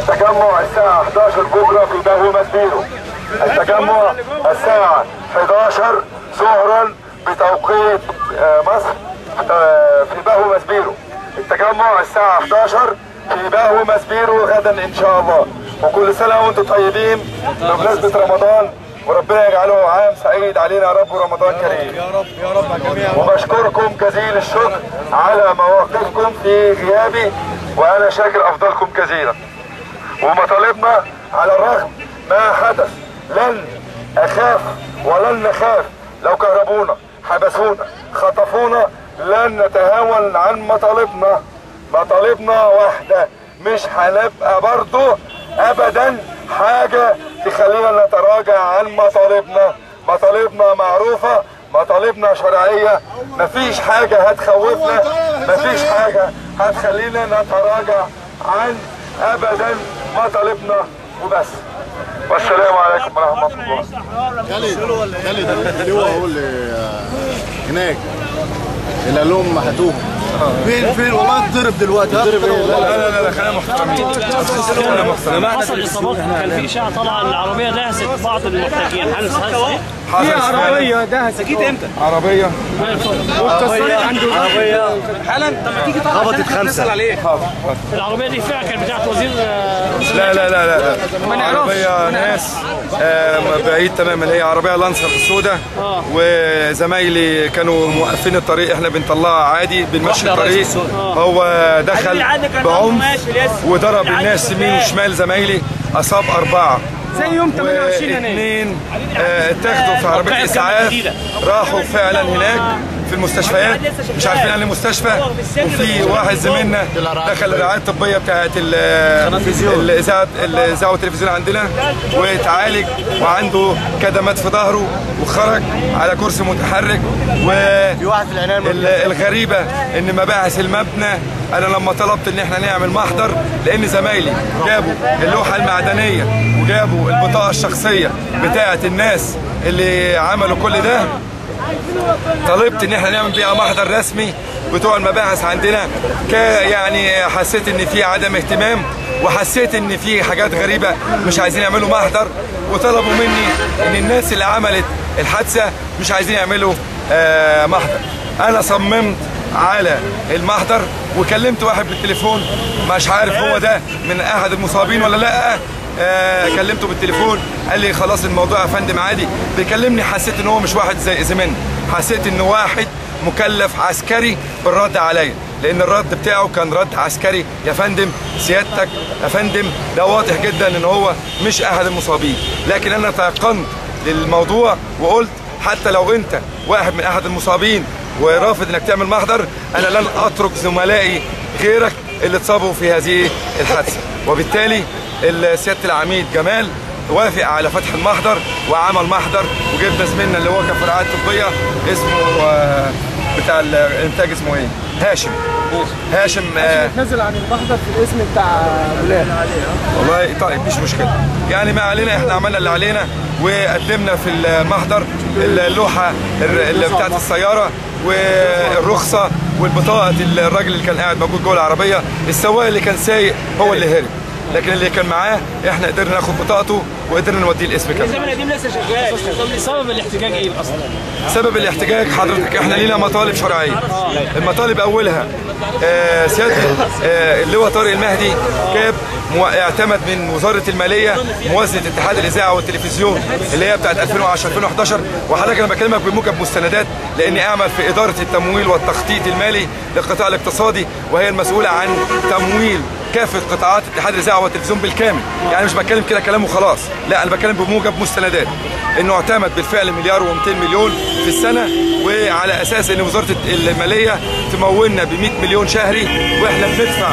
التجمع الساعة 11 بكرة في بهو مسبيرو التجمع الساعة 11 ظهرا بتوقيت آه، مصر آه، في بهو مسبيرو التجمع الساعة 11 في بهو مسبيرو غدا ان شاء الله وكل سنة وانتم طيبين بمناسبة رمضان وربنا يجعله عام سعيد علينا يا رب ورمضان كريم يا رب يا رب على الجميع وبشكركم جزيل الشكر على مواقفكم في غيابي وانا شاكر افضلكم جزيلا ومطالبنا على الرغم ما حدث لن اخاف ولن نخاف لو كهربونا حبسونا خطفونا لن نتهاون عن مطالبنا مطالبنا واحدة مش هنبقى برضو ابدا حاجة تخلينا نتراجع عن مطالبنا مطالبنا معروفة مطالبنا شرعية مفيش حاجة هتخوفنا مفيش حاجة هتخلينا نتراجع عن ابدا مطالبنا وبس والسلام عليكم ورحمة الله خالد خالد اللي هو هو اللي آه، هناك اللي قال لهم هاتوه فين فين والله اتضرب دلوقتي اتضرب ايه لا لا لا لا خلينا محترمين خلينا محترمين حصل اصابات كان في اشاعه طالعه ان العربيه دهست بعض المحتاجين هل هل صحيح؟ في عربية دهست جيت امتى؟ عربية واتكسرت عنده عربيه حالا طب ما تيجي طبعا خبطت خمسة. عليه العربيه دي فعلا كانت بتاعت وزير آه، لا لا لا لا لا ما نعرفش. عربية ناس آه، بعيد تماما هي عربية لانسر السوداء وزمايلي كانوا موقفين الطريق احنا بنطلعها عادي بنمشي الطريق هو دخل بعنف وضرب الناس يمين وشمال زمايلي اصاب اربعة زي يوم 28 يناير واثنين آه، اتاخدوا في عربية موقعة اسعاف جديدة. راحوا فعلا هناك في المستشفيات مش عارفين عن المستشفى وفي واحد زميلنا دخل الرعايه الطبيه بتاعت ال- الاذاعه الاذاعه والتلفزيون عندنا واتعالج وعنده كدمات في ظهره وخرج على كرسي متحرك و في واحد في العنايه ال- الغريبة ان مباحث المبنى انا لما طلبت ان احنا نعمل محضر لان زمايلي جابوا اللوحة المعدنية وجابوا البطاقة الشخصية بتاعة الناس اللي عملوا كل ده طلبت ان احنا نعمل بيها محضر رسمي بتوع المباحث عندنا ك يعني حسيت ان في عدم اهتمام وحسيت ان في حاجات غريبه مش عايزين يعملوا محضر وطلبوا مني ان الناس اللي عملت الحادثه مش عايزين يعملوا آه محضر انا صممت على المحضر وكلمت واحد بالتليفون مش عارف هو ده من احد المصابين ولا لا آه كلمته بالتليفون قال لي خلاص الموضوع يا فندم عادي بيكلمني حسيت ان هو مش واحد زي زميلنا حسيت انه واحد مكلف عسكري بالرد عليا لان الرد بتاعه كان رد عسكري يا فندم سيادتك يا فندم ده واضح جدا ان هو مش احد المصابين لكن انا تيقنت للموضوع وقلت حتى لو انت واحد من احد المصابين ورافض انك تعمل محضر انا لن اترك زملائي غيرك اللي اتصابوا في هذه الحادثه وبالتالي سياده العميد جمال وافق على فتح المحضر وعمل محضر وجبنا زميلنا اللي هو كان في الرعايه الطبيه اسمه آه، بتاع الانتاج اسمه ايه؟ هاشم هاشم آه، نزل عن المحضر في الاسم بتاع بلال والله طيب مش مشكله يعني ما علينا احنا عملنا اللي علينا وقدمنا في المحضر اللوحه الر- اللي بتاعت السياره والرخصه والبطاقه الراجل اللي كان قاعد موجود جوه العربيه السواق اللي كان سايق هو اللي هرب لكن اللي كان معاه احنا قدرنا ناخد بطاقته وقدرنا نوديه الاسم كمان الزمن القديم لسه شغال طب سبب الاحتجاج ايه اصلا؟ سبب الاحتجاج حضرتك احنا لينا مطالب شرعيه المطالب اولها آه سياده آه اللواء طارق المهدي جاب مو- اعتمد من وزاره الماليه موازنه اتحاد الاذاعه والتلفزيون اللي هي بتاعت 2010 2011 وحضرتك انا بكلمك بموجب مستندات لاني اعمل في اداره التمويل والتخطيط المالي للقطاع الاقتصادي وهي المسؤوله عن تمويل كافه قطاعات اتحاد الاذاعه والتلفزيون بالكامل يعني مش بتكلم كده كلام وخلاص لا انا بتكلم بموجب مستندات انه اعتمد بالفعل مليار و200 مليون في السنه وعلى اساس ان وزاره الماليه تمولنا ب 100 مليون شهري واحنا بندفع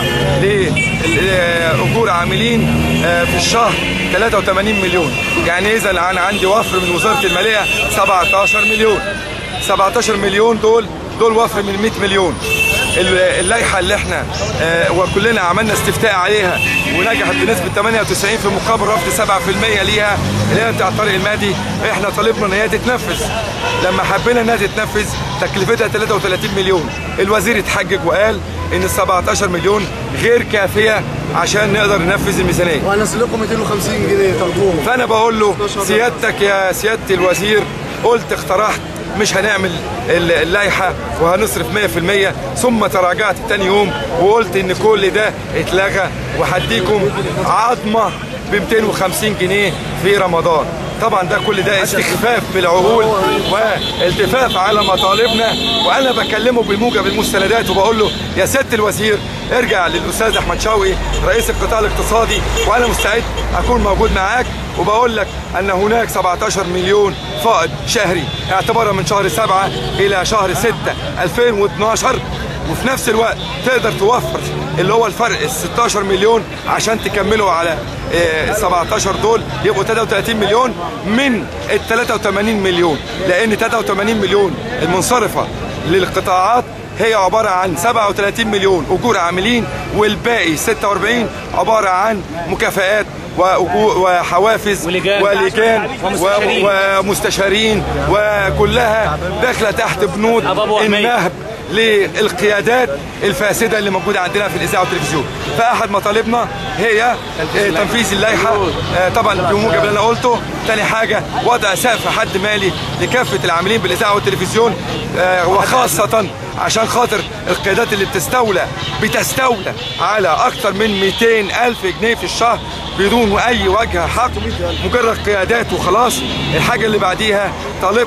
لاجور عاملين آه، في الشهر 83 مليون يعني اذا انا عندي وفر من وزاره الماليه 17 مليون 17 مليون دول دول وفر من 100 مليون ال- اللائحه اللي احنا آه، وكلنا عملنا استفتاء عليها ونجحت بنسبه 98 في مقابل رفض 7% ليها اللي هي بتاع طارق المهدي احنا طالبنا ان هي تتنفذ لما حبينا انها تتنفذ تكلفتها 33 مليون الوزير اتحجج وقال ان ال 17 مليون غير كافيه عشان نقدر ننفذ الميزانيه وهنزل لكم 250 جنيه تاخدوهم فانا بقول له سيادتك يا سياده الوزير قلت اقترحت مش هنعمل ال- اللائحه وهنصرف 100% ثم تراجعت تاني يوم وقلت ان كل ده اتلغى وهديكم عظمه ب 250 جنيه في رمضان طبعا ده كل ده استخفاف بالعقول والتفاف على مطالبنا وانا بكلمه بموجب المستندات وبقول له يا سياده الوزير ارجع للاستاذ احمد شوقي رئيس القطاع الاقتصادي وانا مستعد اكون موجود معاك وبقول لك ان هناك 17 مليون فائض شهري اعتبارا من شهر 7 الى شهر 6 2012 وفي نفس الوقت تقدر توفر اللي هو الفرق ال 16 مليون عشان تكملوا على ال 17 دول يبقوا 33 مليون من ال 83 مليون لان 83 مليون المنصرفه للقطاعات هي عبارة عن 37 مليون أجور عاملين والباقي 46 عبارة عن مكافآت وأجو- وحوافز ولجان. ولجان ومستشارين. و- ومستشارين وكلها داخلة تحت بنود أبواب وهمية. النهب للقيادات الفاسده اللي موجوده عندنا في الاذاعه والتلفزيون فاحد مطالبنا هي آه، تنفيذ اللائحه آه، طبعا بموجب اللي انا قلته تاني حاجه وضع سقف حد مالي لكافه العاملين بالاذاعه والتلفزيون آه، وخاصه عشان خاطر القيادات اللي بتستولى بتستولى على اكثر من 200 الف جنيه في الشهر بدون اي وجه حق مجرد قيادات وخلاص الحاجه اللي بعديها طالب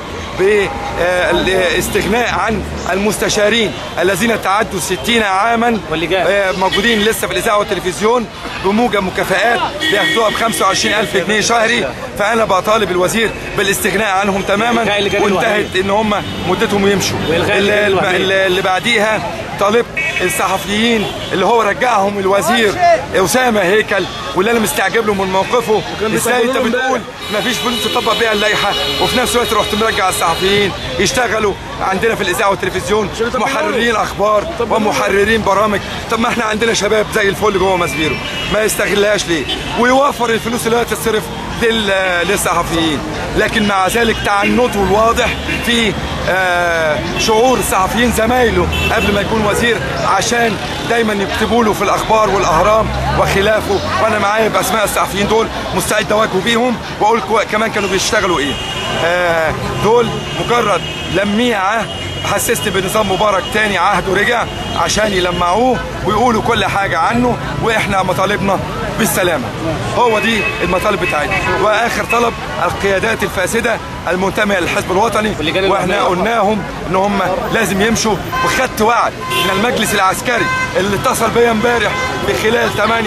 بالاستغناء عن المستشارين الذين تعدوا 60 عاما واللجان. آه، موجودين لسه في الاذاعه والتلفزيون بموجب مكافآت بياخدوها ب 25000 جنيه شهري فانا بطالب الوزير بالاستغناء عنهم تماما إلغاء اللجان وانتهت ان هم مدتهم يمشوا وإلغاء اللي, اللجان الوهمية. اللي اللي بعديها طالب الصحفيين اللي هو رجعهم الوزير اسامه هيكل واللي انا مستعجب له من موقفه ازاي انت بتقول ما فيش فلوس تطبق بيها اللائحه وفي نفس الوقت رحت مرجع الصحفيين يشتغلوا عندنا في الاذاعه والتلفزيون محررين اخبار ومحررين برامج طب ما احنا عندنا شباب زي الفل جوه مسبيرو ما يستغلهاش ليه ويوفر الفلوس اللي هي تتصرف لل- للصحفيين لكن مع ذلك تعنته الواضح في آه، شعور الصحفيين زمايله قبل ما يكون وزير عشان دايما يكتبوا له في الاخبار والاهرام وخلافه وانا معايا باسماء الصحفيين دول مستعد اواجهه بيهم واقول كو- كمان كانوا بيشتغلوا ايه آه، دول مجرد لميعه حسسني بنظام مبارك تاني عهده رجع عشان يلمعوه ويقولوا كل حاجه عنه واحنا مطالبنا بالسلامه هو دي المطالب بتاعتنا واخر طلب القيادات الفاسده المنتميه للحزب الوطني واللجان واحنا الوهمية. قلناهم ان هم لازم يمشوا وخدت وعد من المجلس العسكري اللي اتصل بيا امبارح بخلال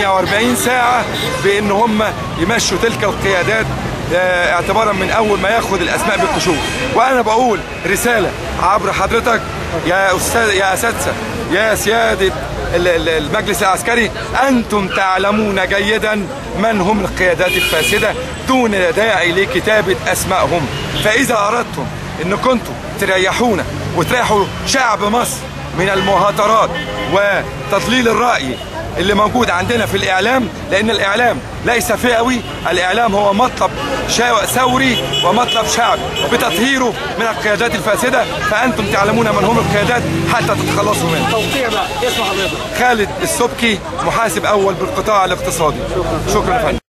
48 ساعه بان هم يمشوا تلك القيادات آه، اعتبارا من اول ما ياخد الاسماء بالكشوف وانا بقول رساله عبر حضرتك يا استاذ يا اساتذه يا سياده ال- ال- المجلس العسكري انتم تعلمون جيدا من هم القيادات الفاسده دون داعي لكتابه اسمائهم فاذا اردتم ان كنتم تريحونا وتريحوا شعب مصر من المهاترات وتضليل الراي اللي موجود عندنا في الاعلام لان الاعلام ليس فئوي الاعلام هو مطلب شا- ثوري ومطلب شعبي بتطهيره من القيادات الفاسده فانتم تعلمون من هم القيادات حتى تتخلصوا منها توقيع بقى اسم حضرتك خالد السبكي محاسب اول بالقطاع الاقتصادي شكرا يا فندم